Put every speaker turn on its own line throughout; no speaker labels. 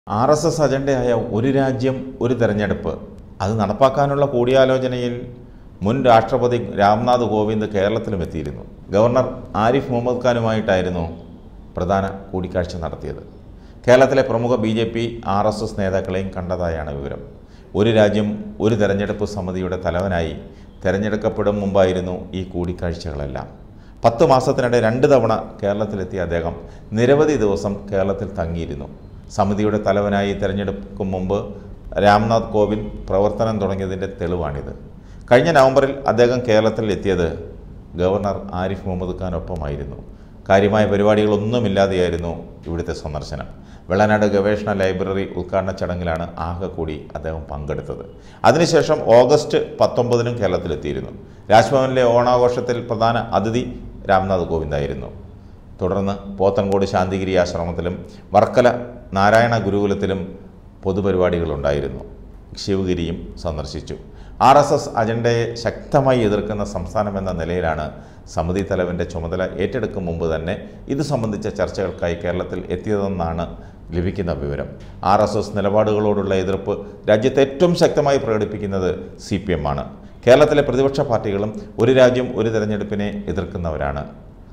R S S അജണ്ടയായ ഒരു രാജ്യം ഒരു തെരഞ്ഞെടുപ്പ് അത് നടപ്പാക്കാനുള്ള കൂടിയാലോചനയിൽ മുൻ രാഷ്ട്രപതി രാംനാഥ് കോവിന്ദ് കേരളത്തിലും എത്തിയിരുന്നു ഗവർണർ ആരിഫ് മുഹമ്മദ് ഖാനുമായിട്ടായിരുന്നു പ്രധാന കൂടിക്കാഴ്ച നടത്തിയത് കേരളത്തിലെ പ്രമുഖ B J P R S S നേതാക്കളെയും കണ്ടതായാണ് വിവരം ഒരു രാജ്യം ഒരു തെരഞ്ഞെടുപ്പ് സമിതിയുടെ തലവനായി തെരഞ്ഞെടുക്കപ്പെടും മുമ്പായിരുന്നു ഈ കൂടിക്കാഴ്ചകളെല്ലാം പത്ത് മാസത്തിനിടെ രണ്ട് തവണ കേരളത്തിലെത്തിയ അദ്ദേഹം നിരവധി ദിവസം കേരളത്തിൽ തങ്ങിയിരുന്നു സമിതിയുടെ തലവനായി തെരഞ്ഞെടുക്കും മുമ്പ് രാംനാഥ് കോവിന്ദ് പ്രവർത്തനം തുടങ്ങിയതിൻ്റെ തെളിവാണിത് കഴിഞ്ഞ നവംബറിൽ അദ്ദേഹം കേരളത്തിൽ എത്തിയത് ഗവർണർ ആരിഫ് മുഹമ്മദ് ഖാനൊപ്പമായിരുന്നു കാര്യമായ പരിപാടികളൊന്നുമില്ലാതെയായിരുന്നു ഇവിടുത്തെ സന്ദർശനം വെള്ളനാട് ഗവേഷണ ലൈബ്രറി ഉദ്ഘാടന ചടങ്ങിലാണ് ആകെ കൂടി അദ്ദേഹം പങ്കെടുത്തത് അതിനുശേഷം ഓഗസ്റ്റ് പത്തൊമ്പതിനും കേരളത്തിലെത്തിയിരുന്നു രാജ്ഭവനിലെ ഓണാഘോഷത്തിൽ പ്രധാന അതിഥി രാംനാഥ് കോവിന്ദായിരുന്നു തുടർന്ന് പോത്തൻകോട് ശാന്തിഗിരി ആശ്രമത്തിലും വർക്കല നാരായണ ഗുരുകുലത്തിലും പൊതുപരിപാടികളുണ്ടായിരുന്നു ശിവഗിരിയും സന്ദർശിച്ചു ആർ എസ് എസ് അജണ്ടയെ ശക്തമായി എതിർക്കുന്ന സംസ്ഥാനമെന്ന നിലയിലാണ് സമിതി തലവൻ്റെ ചുമതല ഏറ്റെടുക്കും മുമ്പ് തന്നെ ഇത് സംബന്ധിച്ച ചർച്ചകൾക്കായി കേരളത്തിൽ എത്തിയതെന്നാണ് ലഭിക്കുന്ന വിവരം ആർ എസ് എസ് നിലപാടുകളോടുള്ള എതിർപ്പ് രാജ്യത്ത് ഏറ്റവും ശക്തമായി പ്രകടിപ്പിക്കുന്നത് സി പി എം ആണ് കേരളത്തിലെ പ്രതിപക്ഷ പാർട്ടികളും ഒരു രാജ്യം ഒരു തെരഞ്ഞെടുപ്പിനെ എതിർക്കുന്നവരാണ്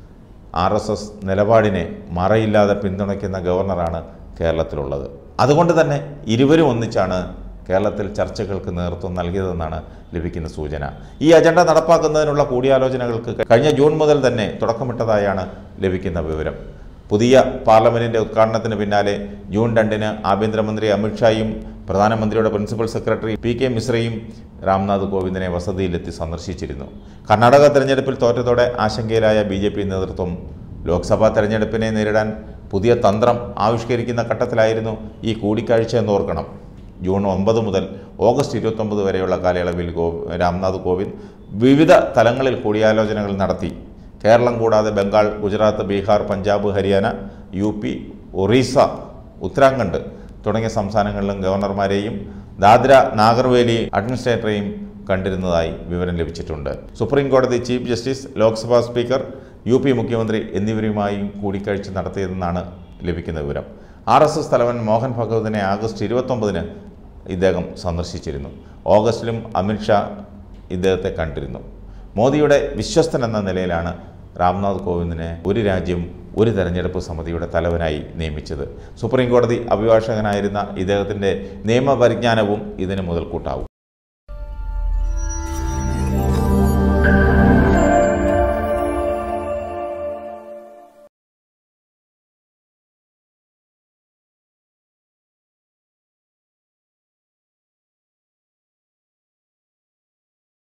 ആർ എസ് എസ് നിലപാടിനെ മറയില്ലാതെ പിന്തുണയ്ക്കുന്ന ഗവർണറാണ് കേരളത്തിലുള്ളത് അതുകൊണ്ട് തന്നെ ഇരുവരും ഒന്നിച്ചാണ് കേരളത്തിൽ ചർച്ചകൾക്ക് നേതൃത്വം നൽകിയതെന്നാണ് ലഭിക്കുന്ന സൂചന ഈ അജണ്ട നടപ്പാക്കുന്നതിനുള്ള കൂടിയാലോചനകൾക്ക് കഴിഞ്ഞ ജൂൺ മുതൽ തന്നെ തുടക്കമിട്ടതായാണ് ലഭിക്കുന്ന വിവരം പുതിയ പാർലമെന്റിന്റെ ഉദ്ഘാടനത്തിന് പിന്നാലെ ജൂൺ രണ്ടിന് ആഭ്യന്തരമന്ത്രി അമിത്ഷായും പ്രധാനമന്ത്രിയുടെ പ്രിൻസിപ്പൽ സെക്രട്ടറി പി കെ മിശ്രയും രാംനാഥ് കോവിന്ദിനെ വസതിയിലെത്തി സന്ദർശിച്ചിരുന്നു കർണാടക തെരഞ്ഞെടുപ്പിൽ തോറ്റതോടെ ആശങ്കയിലായ ബി ജെ പി നേതൃത്വം ലോക്സഭാ തെരഞ്ഞെടുപ്പിനെ നേരിടാൻ പുതിയ തന്ത്രം ആവിഷ്കരിക്കുന്ന ഘട്ടത്തിലായിരുന്നു ഈ കൂടിക്കാഴ്ച എന്നോർക്കണം ജൂൺ ഒമ്പത് മുതൽ ഓഗസ്റ്റ് ഇരുപത്തൊമ്പത് വരെയുള്ള കാലയളവിൽ ഗോ രാംനാഥ് കോവിന്ദ് വിവിധ തലങ്ങളിൽ കൂടിയാലോചനകൾ നടത്തി കേരളം കൂടാതെ ബംഗാൾ ഗുജറാത്ത് ബീഹാർ പഞ്ചാബ് ഹരിയാന യു പി ഒറീസ ഉത്തരാഖണ്ഡ് തുടങ്ങിയ സംസ്ഥാനങ്ങളിലും ഗവർണർമാരെയും ദാദ്ര നാഗർവേലി അഡ്മിനിസ്ട്രേറ്ററെയും കണ്ടിരുന്നതായി വിവരം ലഭിച്ചിട്ടുണ്ട് സുപ്രീം കോടതി chief justice Lok Sabha speaker U P മുഖ്യമന്ത്രി എന്നിവരുമായും കൂടിക്കാഴ്ച നടത്തിയതെന്നാണ് ലഭിക്കുന്ന വിവരം ആർ എസ് എസ് തലവൻ മോഹൻ ഭഗവതിനെ ആഗസ്റ്റ് ഇരുപത്തൊമ്പതിന് ഇദ്ദേഹം സന്ദർശിച്ചിരുന്നു ഓഗസ്റ്റിലും അമിത്ഷാ ഇദ്ദേഹത്തെ കണ്ടിരുന്നു മോദിയുടെ വിശ്വസ്തൻ എന്ന നിലയിലാണ് രാംനാഥ് കോവിന്ദിനെ ഒരു രാജ്യം ഒരു തെരഞ്ഞെടുപ്പ് സമിതിയുടെ തലവനായി നിയമിച്ചത് സുപ്രീം കോടതി അഭിഭാഷകനായിരുന്ന ഇദ്ദേഹത്തിൻ്റെ നിയമപരിജ്ഞാനവും ഇതിന് മുതൽക്കൂട്ടാവും